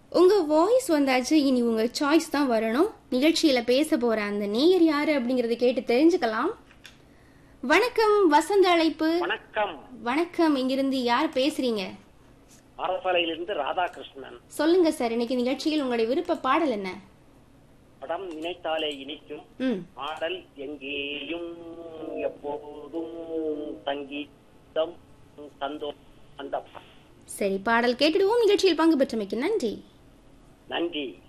உங்க வாய்ஸ் வந்தாச்சு இனி உங்க சாய்ஸ் தான் வரணும் நிகழ்ச்சியில பேச போற அந்த நேயர் யாரு அப்படிங்கறத கேட்டு தெரிஞ்சுக்கலாம் வணக்கம் வசந்த அழைப்பு வணக்கம் வணக்கம் இங்கிருந்து யார் பேசுறீங்க அரசலையிலிருந்து ராதாகிருஷ்ணன் சொல்லுங்க சார் இன்னைக்கு நிகழ்ச்சியில் உங்களுடைய விருப்ப பாடல் என்ன படம் நினைத்தாலே இனிக்கும் ம் பாடல் எங்கேயும் எப்போதும் சங்கீதம் சந்தோஷம் அந்த பா- சரி பாடல் கேட்டுடுவோம் நிகழ்ச்சியில் பங்கு பெற்றமைக்கு நன்றி நன்றி